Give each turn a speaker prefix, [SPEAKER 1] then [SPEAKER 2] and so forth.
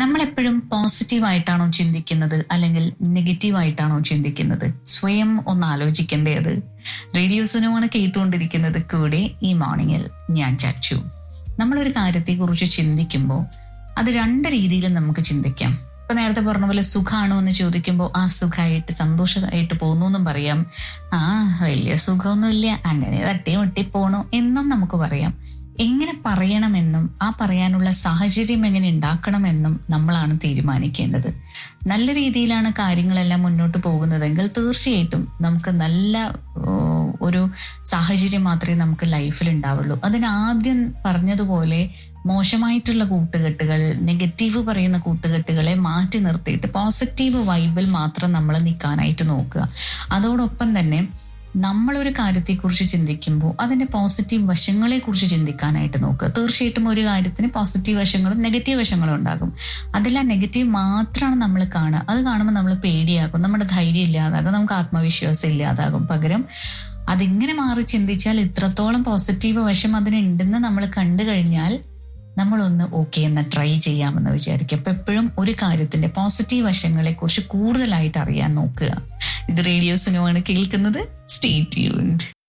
[SPEAKER 1] നമ്മളെപ്പോഴും പോസിറ്റീവായിട്ടാണോ ചിന്തിക്കുന്നത് അല്ലെങ്കിൽ നെഗറ്റീവായിട്ടാണോ ചിന്തിക്കുന്നത് സ്വയം ഒന്ന് ആലോചിക്കേണ്ടേ അത് റേഡിയോസിനുമാണ് കേട്ടുകൊണ്ടിരിക്കുന്നത് കൂടെ ഈ മോർണിംഗിൽ ഞാൻ ചച്ചു നമ്മളൊരു കാര്യത്തെക്കുറിച്ച് ചിന്തിക്കുമ്പോൾ അത് രണ്ട് രീതിയിലും നമുക്ക് ചിന്തിക്കാം ഇപ്പൊ നേരത്തെ പറഞ്ഞ പോലെ സുഖാണോ എന്ന് ചോദിക്കുമ്പോൾ ആ സുഖമായിട്ട് സന്തോഷമായിട്ട് പോകുന്നു എന്നും പറയാം ആ വലിയ സുഖമൊന്നുമില്ല അങ്ങനെ തട്ടി മുട്ടി പോണു എന്നും നമുക്ക് പറയാം എങ്ങനെ പറയണമെന്നും ആ പറയാനുള്ള സാഹചര്യം എങ്ങനെ ഉണ്ടാക്കണമെന്നും നമ്മളാണ് തീരുമാനിക്കേണ്ടത് നല്ല രീതിയിലാണ് കാര്യങ്ങളെല്ലാം മുന്നോട്ട് പോകുന്നതെങ്കിൽ തീർച്ചയായിട്ടും നമുക്ക് നല്ല ഓ, ഒരു സാഹചര്യം മാത്രമേ നമുക്ക് ലൈഫിൽ ഉണ്ടാവുള്ളൂ അതിനാദ്യം പറഞ്ഞതുപോലെ മോശമായിട്ടുള്ള കൂട്ടുകെട്ടുകൾ നെഗറ്റീവ് പറയുന്ന കൂട്ടുകെട്ടുകളെ മാറ്റി നിർത്തിയിട്ട് പോസിറ്റീവ് വൈബിൽ മാത്രം നമ്മൾ നിൽക്കാനായിട്ട് നോക്കുക അതോടൊപ്പം തന്നെ നമ്മളൊരു കാര്യത്തെക്കുറിച്ച് ചിന്തിക്കുമ്പോൾ അതിന്റെ പോസിറ്റീവ് വശങ്ങളെ കുറിച്ച് ചിന്തിക്കാനായിട്ട് നോക്കുക തീർച്ചയായിട്ടും ഒരു കാര്യത്തിന് പോസിറ്റീവ് വശങ്ങളും നെഗറ്റീവ് വശങ്ങളും ഉണ്ടാകും അതിൽ ആ നെഗറ്റീവ് മാത്രമാണ് നമ്മൾ കാണുക അത് കാണുമ്പോൾ നമ്മൾ പേടിയാകും നമ്മുടെ ധൈര്യം ഇല്ലാതാകും നമുക്ക് ആത്മവിശ്വാസം ഇല്ലാതാകും പകരം അതിങ്ങനെ മാറി ചിന്തിച്ചാൽ ഇത്രത്തോളം പോസിറ്റീവ് വശം അതിനുണ്ടെന്ന് നമ്മൾ കണ്ടു കഴിഞ്ഞാൽ നമ്മളൊന്ന് ഓക്കെ എന്ന് ട്രൈ ചെയ്യാമെന്ന് വിചാരിക്കും അപ്പൊ എപ്പോഴും ഒരു കാര്യത്തിന്റെ പോസിറ്റീവ് വശങ്ങളെ കുറിച്ച് കൂടുതലായിട്ട് അറിയാൻ നോക്കുക ഇത് റേഡിയോസിനുമാണ് കേൾക്കുന്നത് സ്റ്റേ ട്യൂൺഡ്